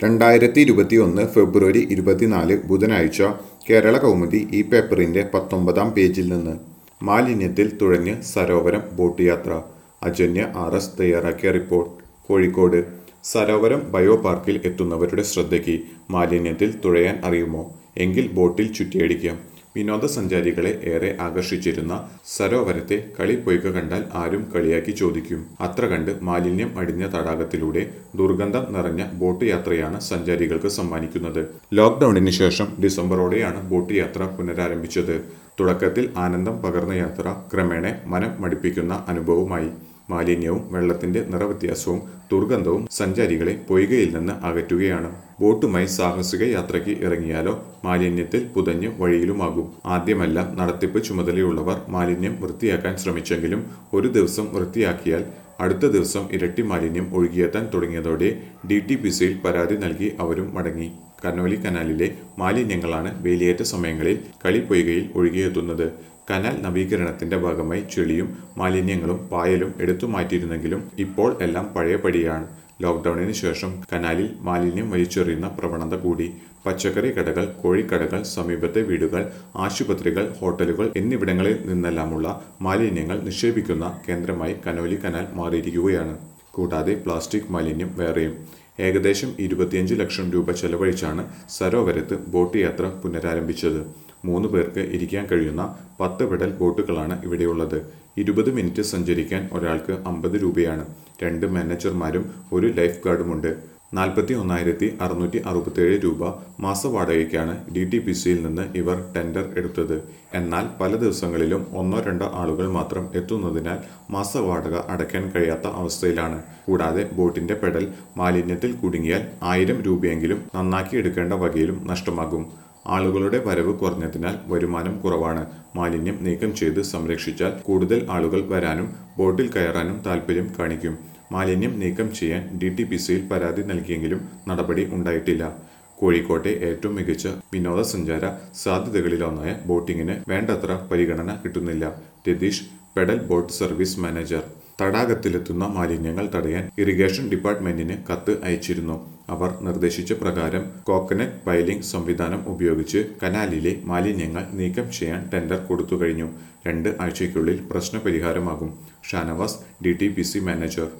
രണ്ടായിരത്തി ഇരുപത്തി ഒന്ന് ഫെബ്രുവരി ഇരുപത്തിനാല് ബുധനാഴ്ച കേരള കൗമുദി ഈ പേപ്പറിന്റെ പത്തൊമ്പതാം പേജിൽ നിന്ന് മാലിന്യത്തിൽ തുഴഞ്ഞ് സരോവരം ബോട്ട് യാത്ര അജന്യ ആർ എസ് തയ്യാറാക്കിയ റിപ്പോർട്ട് കോഴിക്കോട് സരോവരം ബയോ പാർക്കിൽ എത്തുന്നവരുടെ ശ്രദ്ധയ്ക്ക് മാലിന്യത്തിൽ തുഴയാൻ അറിയുമോ എങ്കിൽ ബോട്ടിൽ ചുറ്റിയടിക്കാം വിനോദസഞ്ചാരികളെ ഏറെ ആകർഷിച്ചിരുന്ന സരോവരത്തെ കളിപ്പൊയ്ക കണ്ടാൽ ആരും കളിയാക്കി ചോദിക്കും അത്ര കണ്ട് മാലിന്യം അടിഞ്ഞ തടാകത്തിലൂടെ ദുർഗന്ധം നിറഞ്ഞ ബോട്ട് യാത്രയാണ് സഞ്ചാരികൾക്ക് സമ്മാനിക്കുന്നത് ലോക്ക്ഡൌണിന് ശേഷം ഡിസംബറോടെയാണ് ബോട്ട് യാത്ര പുനരാരംഭിച്ചത് തുടക്കത്തിൽ ആനന്ദം പകർന്ന യാത്ര ക്രമേണ മനം മടിപ്പിക്കുന്ന അനുഭവമായി മാലിന്യവും വെള്ളത്തിന്റെ നിറവ്യത്യാസവും ദുർഗന്ധവും സഞ്ചാരികളെ പൊയ്കയിൽ നിന്ന് അകറ്റുകയാണ് ബോട്ടുമായി സാഹസിക യാത്രയ്ക്ക് ഇറങ്ങിയാലോ മാലിന്യത്തിൽ പുതഞ്ഞ് വഴിയിലുമാകും ആദ്യമെല്ലാം നടത്തിപ്പ് ചുമതലയുള്ളവർ മാലിന്യം വൃത്തിയാക്കാൻ ശ്രമിച്ചെങ്കിലും ഒരു ദിവസം വൃത്തിയാക്കിയാൽ അടുത്ത ദിവസം ഇരട്ടി മാലിന്യം ഒഴുകിയെത്താൻ തുടങ്ങിയതോടെ ഡി ടി പി സിയിൽ പരാതി നൽകി അവരും മടങ്ങി കനോലി കനാലിലെ മാലിന്യങ്ങളാണ് വേലിയേറ്റ സമയങ്ങളിൽ കളിപ്പൊയ്കയിൽ ഒഴുകിയെത്തുന്നത് കനാൽ നവീകരണത്തിന്റെ ഭാഗമായി ചെളിയും മാലിന്യങ്ങളും പായലും എടുത്തു മാറ്റിയിരുന്നെങ്കിലും ഇപ്പോൾ എല്ലാം പഴയപടിയാണ് ലോക്ക്ഡൌണിന് ശേഷം കനാലിൽ മാലിന്യം വലിച്ചെറിയുന്ന പ്രവണത കൂടി പച്ചക്കറി കടകൾ കോഴിക്കടകൾ സമീപത്തെ വീടുകൾ ആശുപത്രികൾ ഹോട്ടലുകൾ എന്നിവിടങ്ങളിൽ നിന്നെല്ലാമുള്ള മാലിന്യങ്ങൾ നിക്ഷേപിക്കുന്ന കേന്ദ്രമായി കനോലി കനാൽ മാറിയിരിക്കുകയാണ് കൂടാതെ പ്ലാസ്റ്റിക് മാലിന്യം വേറെയും ഏകദേശം ഇരുപത്തിയഞ്ച് ലക്ഷം രൂപ ചെലവഴിച്ചാണ് സരോവരത്ത് ബോട്ട് യാത്ര പുനരാരംഭിച്ചത് മൂന്ന് പേർക്ക് ഇരിക്കാൻ കഴിയുന്ന പത്ത് പെഡൽ ബോട്ടുകളാണ് ഇവിടെയുള്ളത് ഇരുപത് മിനിറ്റ് സഞ്ചരിക്കാൻ ഒരാൾക്ക് അമ്പത് രൂപയാണ് രണ്ട് മാനേജർമാരും ഒരു ലൈഫ് ഗാർഡുമുണ്ട് നാൽപ്പത്തി ഒന്നായിരത്തി അറുന്നൂറ്റി അറുപത്തേഴ് രൂപ മാസവാടകയ്ക്കാണ് ഡി ടി പി സിയിൽ നിന്ന് ഇവർ ടെൻഡർ എടുത്തത് എന്നാൽ പല ദിവസങ്ങളിലും ഒന്നോ രണ്ടോ ആളുകൾ മാത്രം എത്തുന്നതിനാൽ മാസവാടക അടയ്ക്കാൻ കഴിയാത്ത അവസ്ഥയിലാണ് കൂടാതെ ബോട്ടിന്റെ പെഡൽ മാലിന്യത്തിൽ കുടുങ്ങിയാൽ ആയിരം രൂപയെങ്കിലും നന്നാക്കി എടുക്കേണ്ട വകയിലും നഷ്ടമാകും ആളുകളുടെ വരവ് കുറഞ്ഞതിനാൽ വരുമാനം കുറവാണ് മാലിന്യം നീക്കം ചെയ്ത് സംരക്ഷിച്ചാൽ കൂടുതൽ ആളുകൾ വരാനും ബോട്ടിൽ കയറാനും താൽപ്പര്യം കാണിക്കും മാലിന്യം നീക്കം ചെയ്യാൻ ഡി ടി പി സിയിൽ പരാതി നൽകിയെങ്കിലും നടപടി ഉണ്ടായിട്ടില്ല കോഴിക്കോട്ടെ ഏറ്റവും മികച്ച വിനോദസഞ്ചാര സാധ്യതകളിലൊന്നായ ബോട്ടിങ്ങിന് വേണ്ടത്ര പരിഗണന കിട്ടുന്നില്ല Ratheesh pedal boat service manager തടാകത്തിലെത്തുന്ന മാലിന്യങ്ങൾ തടയാൻ ഇറിഗേഷൻ ഡിപ്പാർട്ട്മെന്റിന് കത്ത് അയച്ചിരുന്നു അവർ നിർദ്ദേശിച്ച പ്രകാരം കോക്കനറ്റ് പൈലിംഗ് സംവിധാനം ഉപയോഗിച്ച് കനാലിലെ മാലിന്യങ്ങൾ നീക്കം ചെയ്യാൻ ടെൻഡർ കൊടുത്തു കഴിഞ്ഞു രണ്ട് ആഴ്ചയ്ക്കുള്ളിൽ പ്രശ്നപരിഹാരമാകും Shanavas D T P C manager